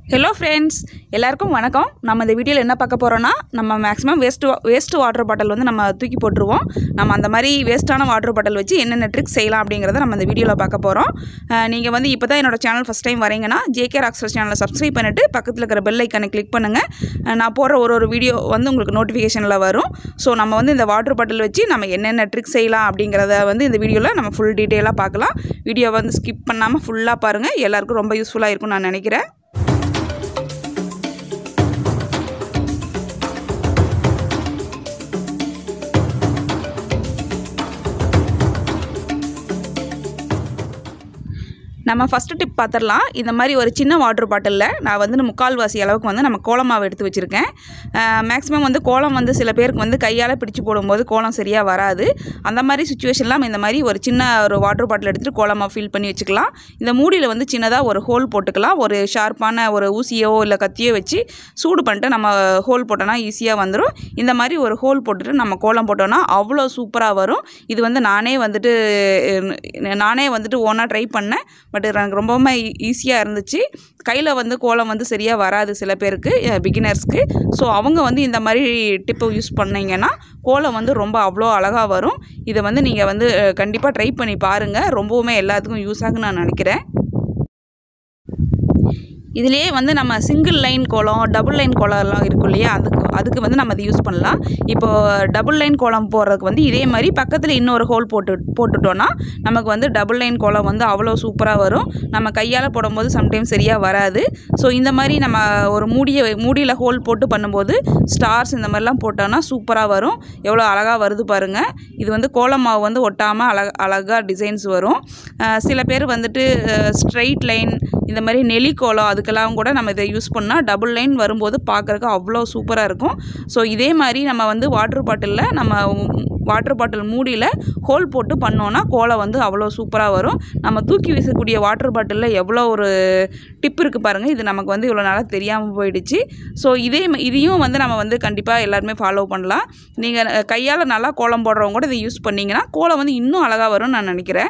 hello friends எல்லாருக்கும் வணக்கம் நம்ம இந்த வீடியோவில் என்ன பார்க்க போகிறோன்னா நம்ம maximum waste waste water bottle வந்து நம்ம தூக்கி போட்டுருவோம் நம்ம அந்த மாதிரி வேஸ்ட்டான வாட்டர் பாட்டில் வச்சு என்னென்ன ட்ரிக்ஸ் செய்யலாம் அப்படிங்கிறத நம்ம இந்த வீடியோவில் பார்க்க போகிறோம் நீங்கள் வந்து இப்போ தான் என்னோட சேனல் ஃபஸ்ட் டைம் வரீங்கன்னா ஜேகே ராக்ஸர் சேனலை சப்ஸ்கிரைப் பண்ணிவிட்டு பக்கத்தில் இருக்கிற பெல் ஐக்கனை கிளிக் பண்ணுங்கள் நான் போடுற ஒரு ஒரு வீடியோ வந்து உங்களுக்கு நோட்டிஃபிகேஷனில் வரும் ஸோ நம்ம வந்து இந்த வாட்டர் பாட்டில் வச்சு நம்ம என்னென்ன ட்ரிக்ஸ் செய்யலாம் அப்படிங்கிறத வந்து இந்த வீடியோவில் நம்ம ஃபுல் டீட்டெயிலாக பார்க்கலாம் வீடியோ வந்து ஸ்கிப் பண்ணாமல் ஃபுல்லாக பாருங்கள் எல்லாருக்கும் ரொம்ப யூஸ்ஃபுல்லாக இருக்கும்னு நான் நினைக்கிறேன் நம்ம ஃபஸ்ட்டு டிப் பார்த்துடலாம் இந்த மாதிரி ஒரு சின்ன வாட்டர் பாட்டிலில் நான் வந்து முக்கால்வாசி அளவுக்கு வந்து நம்ம கோலம் மாவு எடுத்து வச்சுருக்கேன் மேக்ஸிமம் வந்து கோலம் வந்து சில பேருக்கு வந்து கையால் பிடிச்சு போடும்போது கோலம் சரியாக வராது அந்த மாதிரி சுச்சுவேஷன்லாம் நம்ம இந்த மாதிரி ஒரு சின்ன ஒரு வாட்டர் பாட்டில் எடுத்துகிட்டு கோலம் மாவு ஃபில் பண்ணி வச்சுக்கலாம் இந்த மூடியில் வந்து சின்னதாக ஒரு ஹோல் போட்டுக்கலாம் ஒரு ஷார்ப்பான ஒரு ஊசியோ இல்லை கத்தியோ வச்சு சூடு பண்ணிட்டு நம்ம ஹோல் போட்டோன்னா ஈஸியாக வந்துடும் இந்த மாதிரி ஒரு ஹோல் போட்டுட்டு நம்ம கோலம் போட்டோன்னா அவ்வளோ சூப்பராக வரும் இது வந்து நானே வந்துட்டு அஹ், நானே வந்துட்டு ஓனாக ட்ரை பண்ணேன் பட் எனக்கு ரொம்பவுமே ஈஸியாக இருந்துச்சு கையில் வந்து கோலம் வந்து சரியாக வராது சில பேருக்கு பிகினர்ஸ்க்கு ஸோ அவங்க வந்து இந்த மாதிரி டிப்பை யூஸ் பண்ணீங்கன்னா கோலம் வந்து ரொம்ப அவ்வளோ அழகாக வரும் இதை வந்து நீங்கள் வந்து கண்டிப்பாக ட்ரை பண்ணி பாருங்கள் ரொம்பவுமே எல்லாத்துக்கும் யூஸ் ஆகுன்னு நான் நினைக்கிறேன் இதுலேயே வந்து நம்ம single line kolam double line கோலம்லாம் இருக்கும் இல்லையா அதுக்கு அதுக்கு வந்து நம்ம அதை யூஸ் பண்ணலாம் இப்போது டபுள் லைன் கோலம் போடுறதுக்கு வந்து இதே மாதிரி பக்கத்தில் இன்னொரு ஹோல் போட்டு போட்டுட்டோன்னா நமக்கு வந்து டபுள் லைன் கோலம் வந்து அவ்வளோ சூப்பராக வரும் நம்ம கையால் போடும்போது சம்டைம்ஸ் சரியாக வராது ஸோ இந்த மாதிரி நம்ம ஒரு மூடிய மூடியில் ஹோல் போட்டு பண்ணும்போது ஸ்டார்ஸ் இந்த மாதிரிலாம் போட்டோன்னா சூப்பராக வரும் எவ்வளோ அழகாக வருது பாருங்கள் இது வந்து கோலம் மாவு வந்து ஒட்டாமல் அழக அழகாக டிசைன்ஸ் வரும் அஹ் சில பேர் வந்துட்டு ஸ்ட்ரைட் லைன் இந்த மாதிரி நெலிக்கோலம் அதுக்கெல்லாம் கூட நம்ம இதை யூஸ் பண்ணால் டபுள் லைன் வரும்போது பார்க்குறக்கு அவ்வளோ சூப்பராக இருக்கும் ஸோ இதே மாதிரி நம்ம வந்து வாட்டர் பாட்டிலில் நம்ம வாட்டர் பாட்டில் மூடியில் ஹோல் போட்டு பண்ணோன்னா கோலம் வந்து அவ்வளோ சூப்பராக வரும் நம்ம தூக்கி வீசக்கூடிய வாட்டர் பாட்டிலில் எவ்வளோ ஒரு டிப் இருக்குது பாருங்கள் இது நமக்கு வந்து இவ்வளோ நாளாக தெரியாமல் போயிடுச்சு ஸோ இதே ம- இதையும் வந்து நம்ம வந்து கண்டிப்பாக எல்லாருமே ஃபாலோ பண்ணலாம் நீங்கள் கையால் நல்லா கோலம் போடுறவங்க கூட இதை யூஸ் பண்ணிங்கன்னா கோலம் வந்து இன்னும் அழகாக வரும்னு நான் நினைக்கிறேன்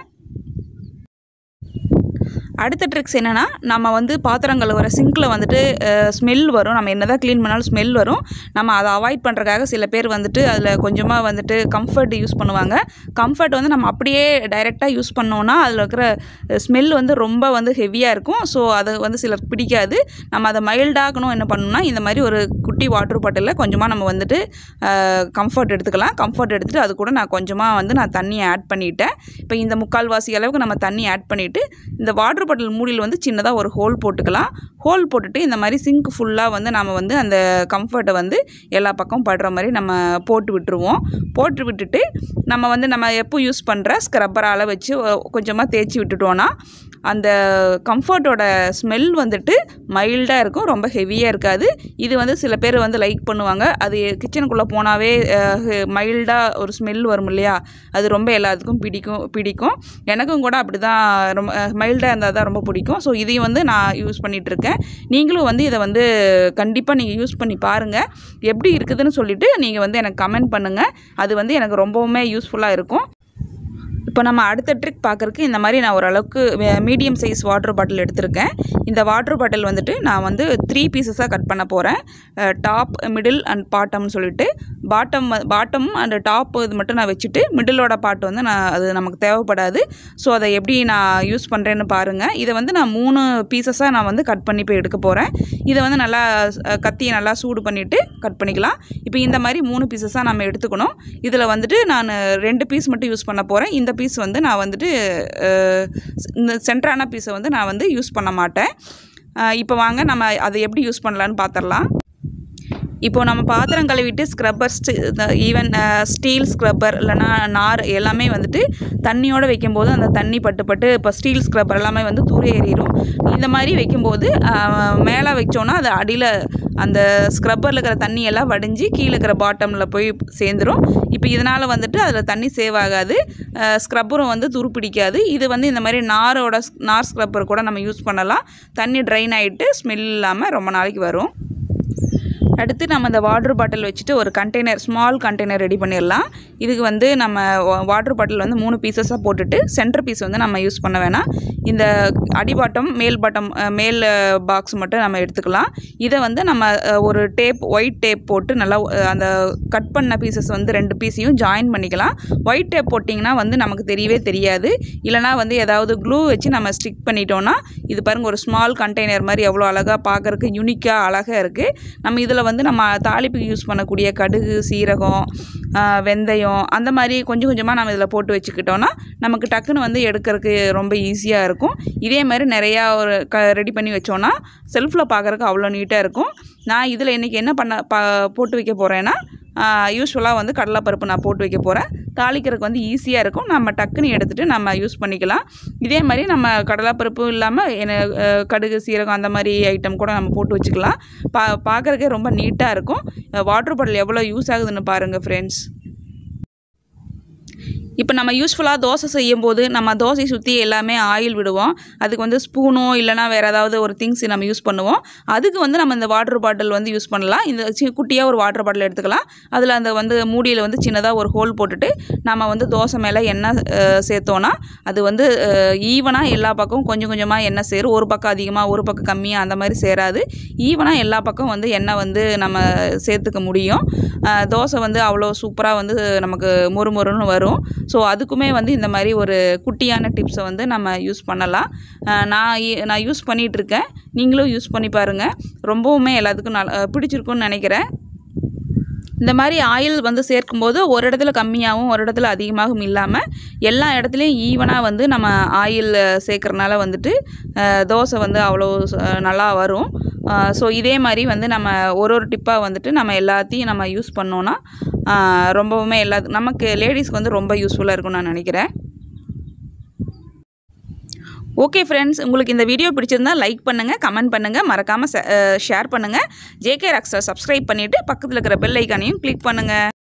அடுத்த ட்ரிக்ஸ் என்னென்னா நம்ம வந்து பாத்திரம் கழுவுற சிங்கில் வந்துட்டு ஸ்மெல் வரும் நம்ம என்ன தான் க்ளீன் பண்ணாலும் ஸ்மெல் வரும் நம்ம அதை அவாய்ட் பண்ணுறதுக்காக சில பேர் வந்துட்டு அதில் கொஞ்சமாக வந்துட்டு கம்ஃபர்ட் யூஸ் பண்ணுவாங்க கம்ஃபர்ட் வந்து நம்ம அப்படியே டைரெக்டாக யூஸ் பண்ணோன்னா அதில் இருக்கிற ஸ்மெல் வந்து ரொம்ப வந்து ஹெவியாக இருக்கும் ஸோ அது வந்து சிலருக்கு பிடிக்காது நம்ம அதை மைல்டாகணும் என்ன பண்ணணும்னா இந்த மாதிரி ஒரு குட்டி வாட்டர் பாட்டிலில் கொஞ்சமாக நம்ம வந்துட்டு கம்ஃபர்ட் எடுத்துக்கலாம் கம்ஃபர்ட் எடுத்துகிட்டு அது கூட நான் கொஞ்சமாக வந்து நான் தண்ணியை ஆட் பண்ணிட்டேன் இப்போ இந்த முக்கால்வாசி அளவுக்கு நம்ம தண்ணி ஆட் பண்ணிவிட்டு இந்த வாட்டர் பாட்டில் மூடியில் வந்து சின்னதாக ஒரு ஹோல் போட்டுக்கலாம் ஹோல் போட்டுட்டு இந்த மாதிரி சிங்க் ஃபுல்லாக வந்து நம்ம வந்து அந்த கம்ஃபர்ட்டை வந்து எல்லா பக்கம் படுற மாதிரி நம்ம போட்டு விட்டுருவோம் போட்டு விட்டுட்டு நம்ம வந்து நம்ம எப்போ யூஸ் பண்ணுற ஸ்க்ரப்பரால் வச்சு கொஞ்சமாக தேய்ச்சி விட்டுட்டோன்னா அந்த கம்ஃபர்ட்டோட ஸ்மெல் வந்துட்டு மைல்டாக இருக்கும் ரொம்ப ஹெவியாக இருக்காது இது வந்து சில பேர் வந்து லைக் பண்ணுவாங்க அது கிச்சனுக்குள்ளே போனாவே மைல்டாக ஒரு ஸ்மெல் வரும் இல்லையா அது ரொம்ப எல்லாத்துக்கும் பிடிக்கும் பிடிக்கும் எனக்கும் கூட அப்படி தான் ரொம்ப மைல்டாக இருந்தால் தான் ரொம்ப பிடிக்கும் ஸோ இதையும் வந்து நான் யூஸ் பண்ணிகிட்ருக்கேன் நீங்களும் வந்து இதை வந்து கண்டிப்பாக நீங்கள் யூஸ் பண்ணி பாருங்கள் எப்படி இருக்குதுன்னு சொல்லிவிட்டு நீங்கள் வந்து எனக்கு கமெண்ட் பண்ணுங்கள் அது வந்து எனக்கு ரொம்பவுமே யூஸ்ஃபுல்லாக இருக்கும் இப்போ நம்ம அடுத்த ட்ரிக் பார்க்குறக்கு இந்த மாதிரி நான் ஓரளவுக்கு மீடியம் சைஸ் வாட்டர் பாட்டில் எடுத்திருக்கேன் இந்த வாட்டர் பாட்டில் வந்துட்டு நான் வந்து த்ரீ பீசஸாக கட் பண்ண போகிறேன் டாப் மிடில் அண்ட் பாட்டம்னு சொல்லிட்டு பாட்டம் பாட்டம் அண்ட் டாப் இது மட்டும் நான் வச்சுட்டு மிடிலோட பார்ட் வந்து நான் அது நமக்கு தேவைப்படாது ஸோ அதை எப்படி நான் யூஸ் பண்ணுறேன்னு பாருங்கள் இதை வந்து நான் மூணு பீசஸாக நான் வந்து கட் பண்ணி போய் எடுக்க போகிறேன் இதை வந்து நல்லா அஹ், கத்தியை நல்லா சூடு பண்ணிவிட்டு கட் பண்ணிக்கலாம் இப்போ இந்த மாதிரி மூணு பீசஸாக நம்ம எடுத்துக்கணும் இதில் வந்துட்டு நான் ரெண்டு பீஸ் மட்டும் யூஸ் பண்ண போகிறேன் இந்த பீஸ் வந்து நான் வந்துட்டு அஹ், இந்த சென்டரான பீஸை வந்து நான் வந்து யூஸ் பண்ண மாட்டேன் அஹ், இப்போ வாங்க நம்ம அதை எப்படி யூஸ் பண்ணலான்னு பார்த்துடலாம் இப்போ நம்ம பாத்திரம் கழுவிட்டு ஸ்க்ரப்பர் ஈவன் ஸ்டீல் ஸ்க்ரப்பர் இல்லைன்னா நார் எல்லாமே வந்துட்டு தண்ணியோடு வைக்கும்போது அந்த தண்ணி பட்டு பட்டு இப்போ ஸ்டீல் ஸ்க்ரப்பர் எல்லாமே வந்து தூர ஏறிடும் இந்த மாதிரி வைக்கும்போது மேலே வச்சோன்னா அது அடியில் அந்த ஸ்க்ரப்பரில் இருக்கிற தண்ணி எல்லாம் வடிஞ்சு கீழே இருக்கிற பாட்டமில் போய் சேர்ந்துரும் இப்போ இதனால் வந்துட்டு அதில் தண்ணி சேவ் ஆகாது ஸ்க்ரப்பரும் வந்து துருப்பிடிக்காது இது வந்து இந்த மாதிரி நாரோட நார் ஸ்க்ரப்பர் கூட நம்ம யூஸ் பண்ணலாம் தண்ணி ட்ரைன் ஆகிட்டு ஸ்மெல் இல்லாமல் ரொம்ப நாளைக்கு வரும் அடுத்து நம்ம இந்த வாட்டர் பாட்டில் வச்சுட்டு ஒரு கண்டெய்னர் ஸ்மால் கண்டெய்னர் ரெடி பண்ணிடலாம் இதுக்கு வந்து நம்ம வாட்டர் பாட்டில் வந்து மூணு பீசஸாக போட்டுட்டு சென்டர் பீஸ் வந்து நம்ம யூஸ் பண்ண வேணாம் இந்த அடிபாட்டம் மேல் பாட்டம் அஹ், மேல் பாக்ஸ் மட்டும் நம்ம எடுத்துக்கலாம் இதை வந்து நம்ம அஹ், ஒரு டேப் ஒயிட் டேப் போட்டு நல்லா அஹ், அந்த கட் பண்ண பீசஸ் வந்து ரெண்டு பீஸையும் ஜாயின் பண்ணிக்கலாம் ஒயிட் டேப் போட்டிங்கன்னா வந்து நமக்கு தெரியவே தெரியாது இல்லைனா வந்து ஏதாவது க்ளூ வச்சு நம்ம ஸ்டிக் பண்ணிட்டோம்னா இது பாருங்கள் ஒரு ஸ்மால் கண்டெய்னர் மாதிரி எவ்வளோ அழகாக பார்க்குறக்கு யூனிக்காக அழகாக இருக்குது நம்ம இதில் வந்து நம்ம தாளிப்புக்கு யூஸ் பண்ணக்கூடிய கடுகு சீரகம் ஆஹ், வெந்தயம் அந்த மாதிரி கொஞ்சம் கொஞ்சமாக நம்ம இதில் போட்டு வச்சுக்கிட்டோன்னா நமக்கு டக்குன்னு வந்து எடுக்கிறதுக்கு ரொம்ப ஈஸியாக இருக்கும் இதே மாதிரி நிறையா ஒரு க ரெடி பண்ணி வச்சோன்னா செல்ஃபில் பார்க்குறக்கு அவ்வளோ நீட்டாக இருக்கும் நான் இதில் இன்றைக்கி என்ன பண்ண ப போட்டு வைக்க போகிறேன்னா யூஸ்வலாக வந்து கடலைப்பருப்பு நான் போட்டு வைக்க போகிறேன் தாளிக்கிறதுக்கு வந்து ஈஸியாக இருக்கும் நம்ம டக்குன்னு எடுத்துகிட்டு நம்ம யூஸ் பண்ணிக்கலாம் இதே மாதிரி நம்ம கடலைப்பருப்பு இல்லாமல் என்ன அஹ், கடுகு சீரகம் அந்த மாதிரி ஐட்டம் கூட நம்ம போட்டு வச்சுக்கலாம் பா பார்க்குறக்கே ரொம்ப நீட்டாக இருக்கும் வாட்டர் பாட்டில் எவ்வளோ யூஸ் ஆகுதுன்னு பாருங்கள் ஃப்ரெண்ட்ஸ் இப்போ நம்ம யூஸ்ஃபுல்லாக தோசை செய்யும்போது நம்ம தோசை சுற்றி எல்லாமே ஆயில் விடுவோம் அதுக்கு வந்து ஸ்பூனோ இல்லைனா வேறு ஏதாவது ஒரு திங்ஸ் நம்ம யூஸ் பண்ணுவோம் அதுக்கு வந்து நம்ம இந்த வாட்டர் பாட்டில் வந்து யூஸ் பண்ணலாம் இந்த சி குட்டியாக ஒரு வாட்டர் பாட்டில் எடுத்துக்கலாம் அதில் அந்த வந்து மூடியில் வந்து சின்னதாக ஒரு ஹோல் போட்டுட்டு நம்ம வந்து தோசை மேலே எண்ணெய் அஹ், சேர்த்தோன்னா அது வந்து ஈவனாக எல்லா பக்கமும் கொஞ்சம் கொஞ்சமாக எண்ணெய் சேரும் ஒரு பக்கம் அதிகமாக ஒரு பக்கம் கம்மியாக அந்த மாதிரி சேராது ஈவனாக எல்லா பக்கம் வந்து எண்ணெய் வந்து நம்ம சேர்த்துக்க முடியும் அஹ், தோசை வந்து அவ்வளோ சூப்பராக வந்து நமக்கு மொறுமொறுன்னு வரும் ஸோ அதுக்குமே வந்து இந்த மாதிரி ஒரு குட்டியான டிப்ஸை வந்து நம்ம யூஸ் பண்ணலாம் அஹ், நான் இ- நான் யூஸ் பண்ணிகிட்ருக்கேன் நீங்களும் யூஸ் பண்ணி பாருங்கள் ரொம்பவுமே எல்லாத்துக்கும் நல்ல அஹ், பிடிச்சிருக்குன்னு நினைக்கிறேன் இந்த மாதிரி ஆயில் வந்து சேர்க்கும்போது ஒரு இடத்துல கம்மியாகவும் ஒரு இடத்துல அதிகமாகவும் இல்லாமல் எல்லா இடத்துலையும் ஈவனாக வந்து நம்ம ஆயில் சேர்க்குறனால வந்துட்டு அஹ், தோசை வந்து அவ்வளோ அஹ், நல்லா வரும் ஸோ இதே மாதிரி வந்து நம்ம ஒரு ஒரு டிப்பாக வந்துட்டு நம்ம எல்லாத்தையும் நம்ம யூஸ் பண்ணோன்னா அஹ், ரொம்பவுமே எல்லா நமக்கு லேடிஸ்க்கு வந்து ரொம்ப யூஸ்ஃபுல்லாக இருக்கும்னு நான் நினைக்கிறேன் ஓகே ஃப்ரெண்ட்ஸ் உங்களுக்கு இந்த வீடியோ பிடிச்சிருந்தா லைக் பண்ணுங்கள் கமெண்ட் பண்ணுங்கள் மறக்காமல் ஷேர் பண்ணுங்கள் ஜேகே ராக்ஸை சப்ஸ்கிரைப் பண்ணிவிட்டு பக்கத்தில் இருக்கிற பெல் ஐக்கானையும் கிளிக் பண்ணுங்கள்